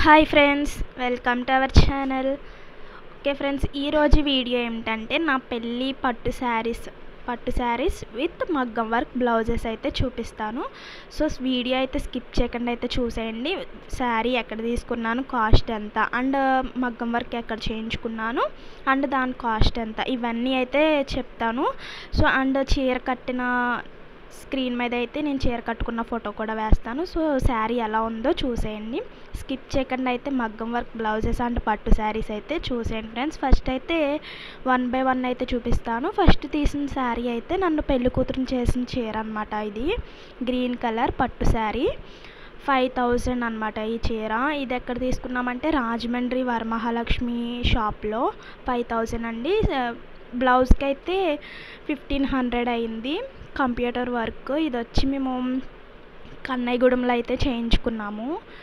hi friends welcome to our channel okay friends ఈరోజు video ఏమిటంటే నా పెళ్ళి పట్టు శారీస్ పట్టు శారీస్ విత్ మగ్గం వర్క్ బ్లౌజెస్ అయితే చూపిస్తాను సో వీడియో అయితే స్కిప్ చేయకుండా అయితే చూసేయండి శారీ ఎక్కడ తీసుకున్నాను కాస్ట్ ఎంత అండ్ మగ్గం వర్క్ ఎక్కడ చేయించుకున్నాను అండ్ దాని కాస్ట్ ఎంత ఇవన్నీ అయితే చెప్తాను సో అండ్ చీర కట్టిన స్క్రీన్ మీద అయితే నేను చీర కట్టుకున్న ఫోటో కూడా వేస్తాను సో శారీ ఎలా ఉందో చూసేయండి స్కిప్ చేయకుండా అయితే మగ్గం వర్క్ బ్లౌజెస్ అండ్ పట్టు శారీస్ అయితే చూసేయండి ఫ్రెండ్స్ ఫస్ట్ అయితే వన్ బై వన్ అయితే చూపిస్తాను ఫస్ట్ తీసిన శారీ అయితే నన్ను పెళ్లి కూతురుని చేసిన చీర అనమాట ఇది గ్రీన్ కలర్ పట్టు శారీ ఫైవ్ థౌజండ్ అనమాట ఈ చీర ఇది ఎక్కడ తీసుకున్నామంటే రాజమండ్రి వరమహాలక్ష్మి షాప్లో ఫైవ్ థౌజండ్ అండి బ్లౌజ్కి అయితే ఫిఫ్టీన్ హండ్రెడ్ అయింది కంప్యూటర్ వర్క్ ఇది వచ్చి మేము కన్నయ్యగూడెంలో అయితే చేయించుకున్నాము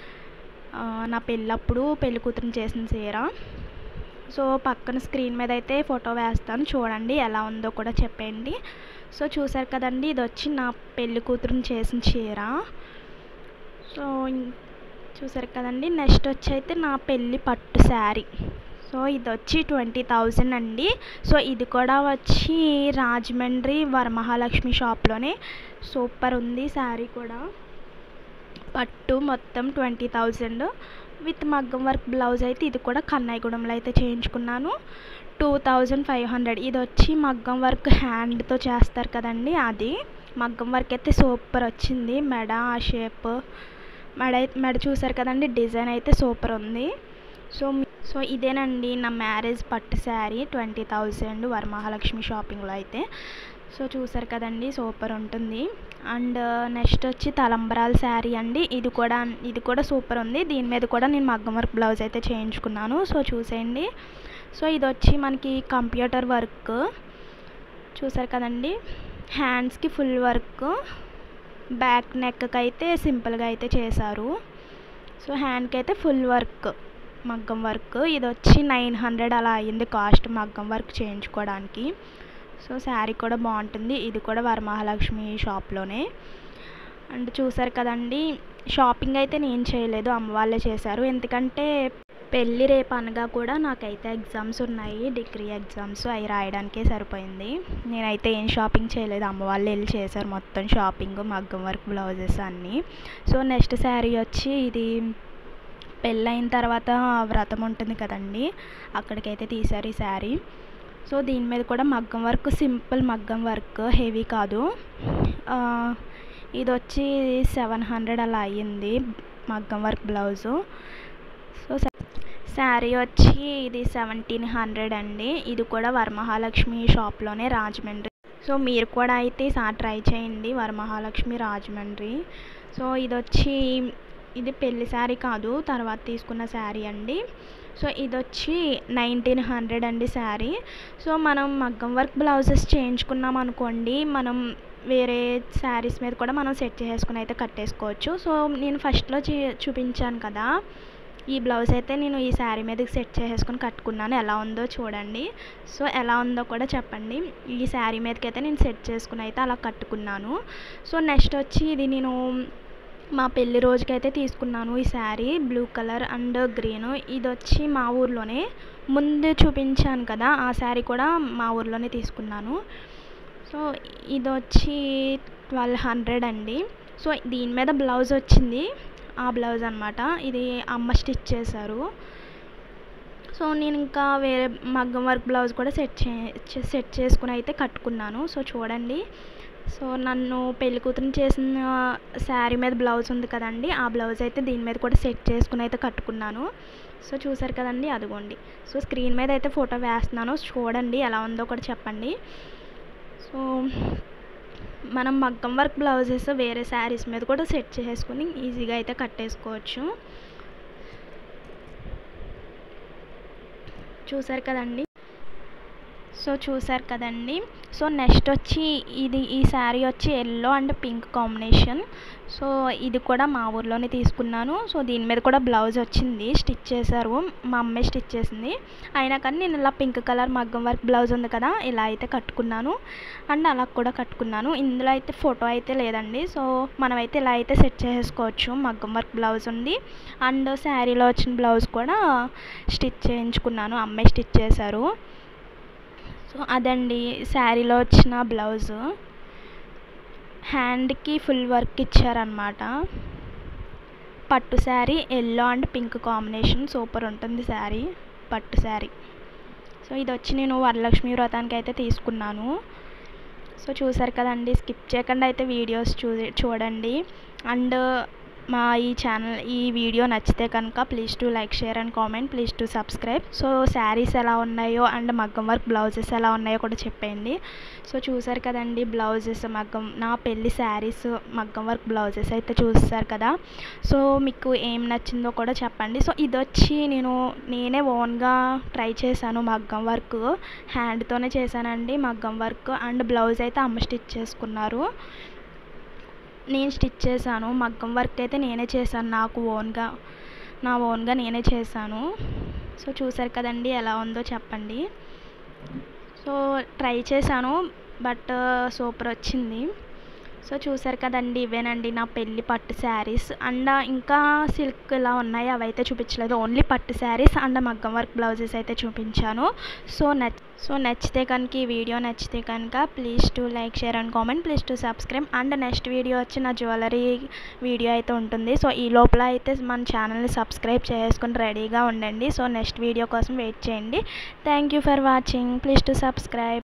నా పెళ్ళప్పుడు పెళ్లి కూతురుని చేసిన చీర సో పక్కన స్క్రీన్ మీద అయితే ఫోటో వేస్తాను చూడండి ఎలా ఉందో కూడా చెప్పండి సో చూసారు కదండి ఇది వచ్చి నా పెళ్లి కూతురుని చేసిన చీర సో చూసారు కదండి నెక్స్ట్ వచ్చి అయితే నా పెళ్ళి పట్టు శారీ సో ఇది వచ్చి ట్వంటీ థౌజండ్ అండి సో ఇది కూడా వచ్చి రాజమండ్రి వరమహాలక్ష్మి షాప్లోనే సూపర్ ఉంది శారీ కూడా పట్టు మొత్తం ట్వంటీ థౌజండ్ విత్ మగ్గం వర్క్ బ్లౌజ్ అయితే ఇది కూడా కన్నయ్యగూడెంలో అయితే చేయించుకున్నాను టూ థౌజండ్ ఫైవ్ హండ్రెడ్ ఇది వచ్చి మగ్గం వర్క్ హ్యాండ్తో చేస్తారు కదండి అది మగ్గం వర్క్ అయితే సూపర్ వచ్చింది మెడ ఆ షేప్ మెడ మెడ చూసారు కదండి డిజైన్ అయితే సూపర్ ఉంది సో సో ఇదేనండి నా మ్యారేజ్ పట్టు శారీ ట్వంటీ థౌజండ్ వరమహాలక్ష్మి షాపింగ్లో అయితే సో చూసారు కదండి సూపర్ ఉంటుంది అండ్ నెక్స్ట్ వచ్చి తలంబరాల శారీ అండి ఇది కూడా ఇది కూడా సూపర్ ఉంది దీని మీద కూడా నేను మగ్గం వర్క్ బ్లౌజ్ అయితే చేయించుకున్నాను సో చూసేయండి సో ఇది వచ్చి మనకి కంప్యూటర్ వర్క్ చూసారు కదండి హ్యాండ్స్కి ఫుల్ వర్క్ బ్యాక్ నెక్కి అయితే సింపుల్గా అయితే చేశారు సో హ్యాండ్కి అయితే ఫుల్ వర్క్ మగ్గం వర్క్ ఇది వచ్చి నైన్ హండ్రెడ్ అలా అయ్యింది కాస్ట్ మగ్గం వర్క్ చేయించుకోవడానికి సో శారీ కూడా బాగుంటుంది ఇది కూడా వరమహాలక్ష్మి షాప్లోనే అండ్ చూసారు కదండి షాపింగ్ అయితే నేను చేయలేదు అమ్మ వాళ్ళే చేశారు ఎందుకంటే పెళ్ళి రేపు అనగా కూడా నాకైతే ఎగ్జామ్స్ ఉన్నాయి డిగ్రీ ఎగ్జామ్స్ అవి రాయడానికే సరిపోయింది నేనైతే ఏం షాపింగ్ చేయలేదు అమ్మ వాళ్ళు వెళ్ళి చేశారు మొత్తం షాపింగ్ మగ్గం వర్క్ బ్లౌజెస్ అన్నీ సో నెక్స్ట్ శారీ వచ్చి ఇది పెళ్ళైన తర్వాత వ్రతం ఉంటుంది కదండి అక్కడికైతే తీశారు ఈ శారీ సో దీని మీద కూడా మగ్గం వర్క్ సింపుల్ మగ్గం వర్క్ హెవీ కాదు ఇది వచ్చి సెవెన్ హండ్రెడ్ అలా అయ్యింది మగ్గం వర్క్ బ్లౌజు సో శారీ వచ్చి ఇది సెవెంటీన్ హండ్రెడ్ అండి ఇది కూడా వరమహాలక్ష్మి షాప్లోనే రాజమండ్రి సో మీరు కూడా అయితే ఈసారి ట్రై చేయండి వరమహాలక్ష్మి రాజమండ్రి సో ఇది వచ్చి ఇది పెళ్లి శారీ కాదు తర్వాత తీసుకున్న శారీ అండి సో ఇది వచ్చి నైన్టీన్ హండ్రెడ్ అండి శారీ సో మనం మగ్గం వర్క్ బ్లౌజెస్ చేయించుకున్నాం అనుకోండి మనం వేరే శారీస్ మీద కూడా మనం సెట్ చేసుకుని అయితే కట్టేసుకోవచ్చు సో నేను ఫస్ట్లో చూపించాను కదా ఈ బ్లౌజ్ అయితే నేను ఈ శారీ మీదకి సెట్ చేసేసుకుని కట్టుకున్నాను ఎలా ఉందో చూడండి సో ఎలా ఉందో కూడా చెప్పండి ఈ శారీ మీదకి అయితే నేను సెట్ చేసుకుని అయితే అలా కట్టుకున్నాను సో నెక్స్ట్ వచ్చి ఇది నేను మా పెళ్లి రోజుకైతే తీసుకున్నాను ఈ sari blue colour and green ఇది వచ్చి మా ఊర్లోనే ముందు చూపించాను కదా ఆ శారీ కూడా మా ఊర్లోనే తీసుకున్నాను సో ఇది వచ్చి ట్వెల్వ్ హండ్రెడ్ అండి సో దీని మీద బ్లౌజ్ వచ్చింది ఆ బ్లౌజ్ అనమాట ఇది అమ్మ స్టిచ్ చేశారు సో నేను ఇంకా వేరే మగ్గం వర్క్ బ్లౌజ్ కూడా సెట్ చే సెట్ చేసుకుని అయితే కట్టుకున్నాను సో చూడండి సో నన్ను పెళ్లి కూతురుని చేసిన శారీ మీద బ్లౌజ్ ఉంది కదండి ఆ బ్లౌజ్ అయితే దీని మీద కూడా సెట్ చేసుకుని అయితే కట్టుకున్నాను సో చూసారు కదండి అదిగోండి సో స్క్రీన్ మీద అయితే ఫోటో వేస్తున్నాను చూడండి ఎలా ఉందో కూడా చెప్పండి సో మనం మగ్గం వర్క్ బ్లౌజెస్ వేరే శారీస్ మీద కూడా సెట్ చేసుకుని ఈజీగా అయితే కట్టేసుకోవచ్చు చూసారు కదండి సో చూసారు కదండి సో నెక్స్ట్ వచ్చి ఇది ఈ శారీ వచ్చి yellow and pink combination so ఇది కూడా మా ఊర్లోనే తీసుకున్నాను సో దీని మీద కూడా బ్లౌజ్ వచ్చింది స్టిచ్ చేశారు మా అమ్మే స్టిచ్ చేసింది అయినా కానీ నేను ఇలా పింక్ కలర్ మగ్గం వర్క్ బ్లౌజ్ ఉంది కదా ఇలా అయితే కట్టుకున్నాను అండ్ అలా కూడా కట్టుకున్నాను ఇందులో అయితే ఫోటో అయితే లేదండి సో మనమైతే ఇలా అయితే సెట్ చేసుకోవచ్చు మగ్గం వర్క్ బ్లౌజ్ ఉంది అండ్ శారీలో వచ్చిన బ్లౌజ్ కూడా స్టిచ్ చేయించుకున్నాను అమ్మే స్టిచ్ చేశారు సో అదండి శారీలో వచ్చిన బ్లౌజ్ హ్యాండ్కి ఫుల్ వర్క్ ఇచ్చారనమాట పట్టు sari yellow and pink combination super ఉంటుంది శారీ పట్టు శారీ సో ఇది వచ్చి నేను వరలక్ష్మి వ్రతానికి అయితే తీసుకున్నాను సో చూసారు కదండి స్కిప్ చేయకుండా అయితే వీడియోస్ చూ చూడండి అండ్ మా ఈ ఛానల్ ఈ వీడియో నచ్చితే కనుక please to like share and comment please to subscribe so saris ఎలా ఉన్నాయో అండ్ మగ్గం వర్క్ బ్లౌజెస్ ఎలా ఉన్నాయో కూడా చెప్పండి సో చూసారు కదండి బ్లౌజెస్ మగ్గం నా పెళ్ళి శారీస్ మగ్గం వర్క్ బ్లౌజెస్ అయితే చూస్తారు కదా సో మీకు ఏం నచ్చిందో కూడా చెప్పండి సో ఇది వచ్చి నేను నేనే ఓన్గా ట్రై చేశాను మగ్గం వర్క్ హ్యాండ్తోనే చేశానండి మగ్గం వర్క్ అండ్ బ్లౌజ్ అయితే అమ్మ స్టిచ్ చేసుకున్నారు నేను స్టిచ్ చేశాను మగ్గం వర్క్ అయితే నేనే చేశాను నాకు ఓన్గా నా ఓన్గా నేనే చేశాను సో చూసారు కదండి ఎలా ఉందో చెప్పండి సో ట్రై చేశాను బట్ సూపర్ వచ్చింది సో చూసారు కదండి ఇవేనండి నా పెళ్ళి పట్టు శారీస్ అండ్ ఇంకా సిల్క్ ఇలా ఉన్నాయి అవి అయితే చూపించలేదు ఓన్లీ పట్టు శారీస్ అండ్ మగ్గం వర్క్ బ్లౌజెస్ అయితే చూపించాను సో నచ్ సో నచ్చితే కనుక ఈ వీడియో నచ్చితే కనుక please to like share and comment please to subscribe and next video వచ్చి నా జ్యువెలరీ వీడియో అయితే ఉంటుంది సో ఈ లోపల అయితే మన ఛానల్ని సబ్స్క్రైబ్ చేసుకుని రెడీగా ఉండండి సో నెక్స్ట్ వీడియో కోసం వెయిట్ చేయండి thank you for watching please to subscribe